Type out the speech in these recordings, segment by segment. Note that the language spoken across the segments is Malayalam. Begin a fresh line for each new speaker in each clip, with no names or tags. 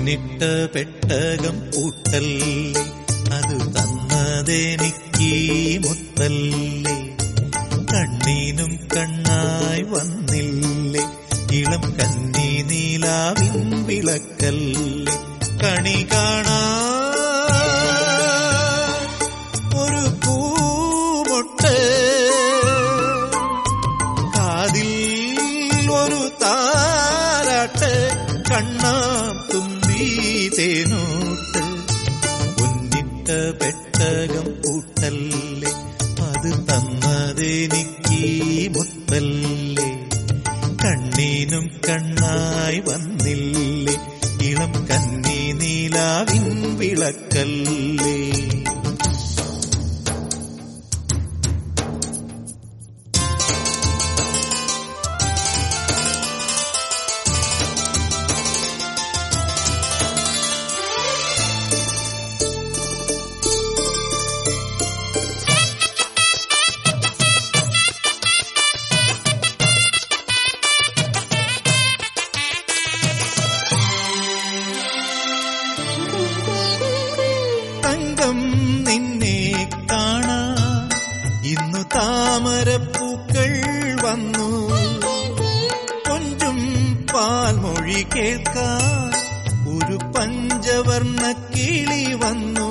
പൊന്നിട്ട പെട്ടകം പൂട്ടല്ലേ അത് തന്നതെനിക്ക് മുത്തല്ലേ കണ്ണീനും കണ്ണായി വന്നില്ലേ ഇളം കന്നി നീലാവിൻ വിളക്കല്ലേ കണി കാണാ ഒരു പൂമൊട്ട് കാതിൽ ഒരു താരാട്ട് കണ്ണാം തുമ്പി തേനോട്ട് പൊന്നിട്ട പെട്ടകം പൂട്ടല്ലേ അത് തന്നതെനിക്ക് മുത്തല്ലേ കണ്ണീനും കണ്ണായി വന്നില്ലേ ഇളം കന്നി നീലാവിൻ വിളക്കല്ലേ തങ്കം നിന്നെ കാണാൻ ഇന്നു താമരപ്പൂക്കൾ വന്നു കൊഞ്ചും പാൽമൊഴി കേൾക്കാൻ ഒരു പഞ്ചവർണ്ണ കിളി വന്നു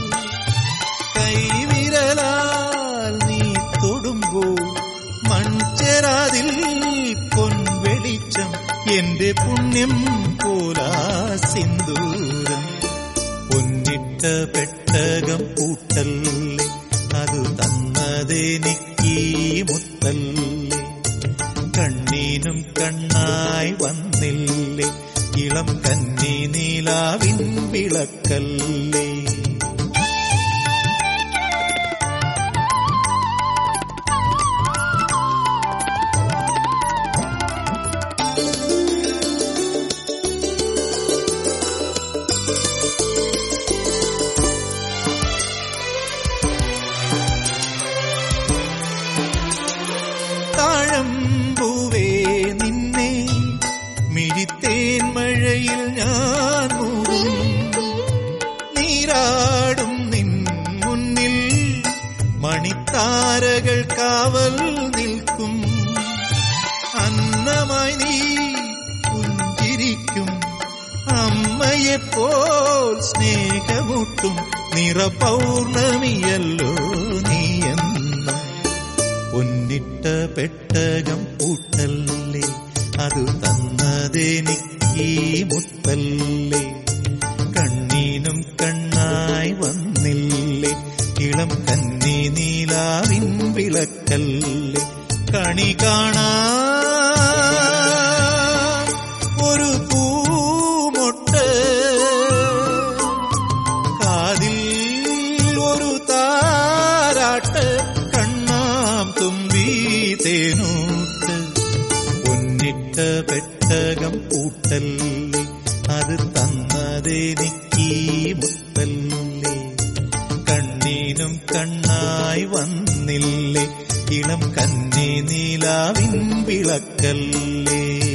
കൈവിരലാൽ നീ തൊടുമ്പോൾ മൺചെരാതിൽ പൊൻവെളിച്ചം എന്റെ പുണ്യം പോലാ സിന്ദൂരം പൊന്നിട്ട പെട്ടകം പൂട്ടല്ലേ അത് തന്നതെനിക്ക് മുത്തല്ലേ കണ്ണീനും കണ്ണായി വന്നില്ലേ ഇളം കന്നി നീലാവിൻ വിളക്കല്ലേ താഴമ്പൂവേ നിന്നെ മിഴിത്തേൻ മഴയിൽ ഞാൻ മൂടും നീരാടും നിൻ മുന്നിൽ മണിത്താരകൾ കാവൽ നിൽക്കും അന്നമായി നീ പുഞ്ചിരിക്കും അമ്മയെപ്പോൽ സ്നേഹമൂട്ടും നിറ പൗർണമിയല്ലോ നീയെന്നും പൊന്നിട്ട പെട്ടകം പൂട്ടല്ലേ അത് തന്നതെനിക്ക് മുത്തല്ലേ കണ്ണീനും കണ്ണായി വന്നില്ലേ ഇളം കന്നി നീലാവിൻ വിളക്കല്ലേ കണി കാണാ ഒരു പൂമൊട്ട് കാതിൽ ഒരു താരാട്ട് കണ്ണാം തുമ്പി തേനൂട്ട് പൊന്നിട്ട പെട്ടകം പൂട്ടല്ലേ അത് തന്നതെനിക്ക് മുത്തല്ലേ കണ്ണീനും കണ്ണായി വന്നില്ലേ ഇളം കന്നി നീലാവിൻ വിളക്കല്ലേ